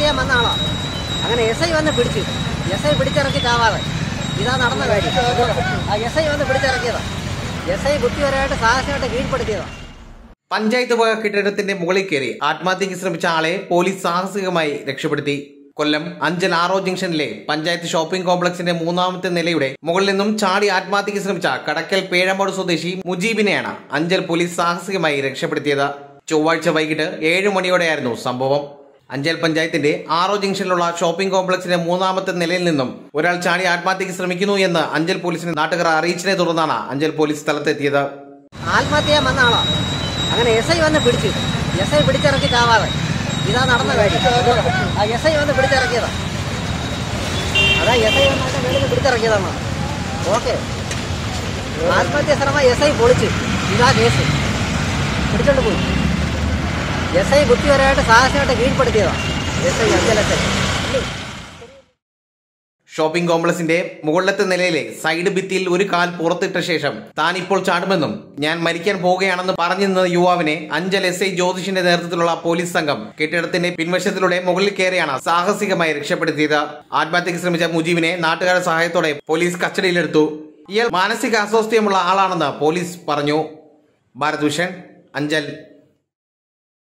ചെയ്യാൻ വന്ന ആളാ അങ്ങനെ എസ് ഐ വന്ന് പിടിച്ചു എസ് ഐ പിടിച്ചിറക്കി ചാവാതെ ഇതാ നടന്ന കാര്യം ആ എസ് ഐ വന്ന് പിടിച്ചിറക്കിയതാ എസ് ഐ ബുദ്ധിപരമായിട്ട് സാഹസമായിട്ട് കീഴ്പ്പെടുത്തിയതാ പഞ്ചായത്ത് വക കെട്ടിടത്തിന്റെ മുകളിൽ കയറി ആത്മഹത്യക്ക് ശ്രമിച്ച ആളെ പോലീസ് സാഹസികമായി രക്ഷപ്പെടുത്തി കൊല്ലം അഞ്ചൽ ആറോ ജംഗ്ഷനിലെ പഞ്ചായത്ത് ഷോപ്പിംഗ് കോംപ്ലക്സിന്റെ മൂന്നാമത്തെ നിലയുടെ മുകളിൽ നിന്നും ചാടി ആത്മഹത്യക്ക് ശ്രമിച്ച കടക്കൽ പേഴമ്പോട് സ്വദേശി മുജീബിനെയാണ് അഞ്ചൽ പോലീസ് സാഹസികമായി രക്ഷപ്പെടുത്തിയത് ചൊവ്വാഴ്ച വൈകിട്ട് ഏഴ് മണിയോടെയായിരുന്നു സംഭവം അഞ്ചൽ പഞ്ചായത്തിന്റെ ആറോ ജംഗ്ഷനിലുള്ള ഷോപ്പിംഗ് കോംപ്ലക്സിന്റെ മൂന്നാമത്തെ നിലയിൽ നിന്നും ഒരാൾ ചാടി ആത്മഹത്യക്ക് ശ്രമിക്കുന്നു എന്ന് അഞ്ചൽ പോലീസിനെ നാട്ടുകാർ അറിയിച്ചതിനെ തുടർന്നാണ് അഞ്ചൽ പോലീസ് സ്ഥലത്തെത്തിയത് ആത്മഹത്യ ചെയ്യാൻ വന്ന ആളാ അങ്ങനെ എസ് ഐ വന്ന് പിടിച്ചു എസ് ഐ പിടിച്ചിറക്കി ചാവാതെ ഇതാ നടന്ന കാര്യം ആ എസ് ഐ വന്ന് പിടിച്ചിറക്കിയതാ അതാ എസ് ഐ വന്ന് അതിന്റെ മേളിൽ പിടിച്ചിറക്കിയതാണ് ഓക്കെ ആത്മഹത്യ ശ്രമം എസ് ഐ പൊളിച്ചു ഇതാ കേസ് പിടിച്ചോണ്ട് പോയി എസ് ഐ ബുദ്ധിപരമായിട്ട് സാഹസമായിട്ട് കീഴ്പ്പെടുത്തിയതാ S I Anchal S I shopping കോംപ്ലക്സിന്റെ മുകളിലത്തെ നിലയിലെ സൈഡ് ഭിത്തിയിൽ ഒരു കാൽ പുറത്തിട്ട ശേഷം താൻ ഇപ്പോൾ ചാടുമെന്നും ഞാൻ മരിക്കാൻ പോവുകയാണെന്ന് പറഞ്ഞു നിന്ന യുവാവിനെ അഞ്ചൽ എസ് ഐ ജ്യോതിഷിന്റെ നേതൃത്വത്തിലുള്ള പോലീസ് സംഘം കെട്ടിടത്തിന്റെ പിൻവശത്തിലൂടെ മുകളിൽ കയറിയാണ് സാഹസികമായി രക്ഷപ്പെടുത്തിയത് ആത്മഹത്യക്ക് ശ്രമിച്ച മുജീബിനെ നാട്ടുകാരുടെ സഹായത്തോടെ പോലീസ് കസ്റ്റഡിയിലെടുത്തു ഇയാൾ മാനസിക അസ്വസ്ഥയുമുള്ള ആളാണെന്ന് പോലീസ് പറഞ്ഞു ഭാരത് ഭൂഷൺ അഞ്ചൽ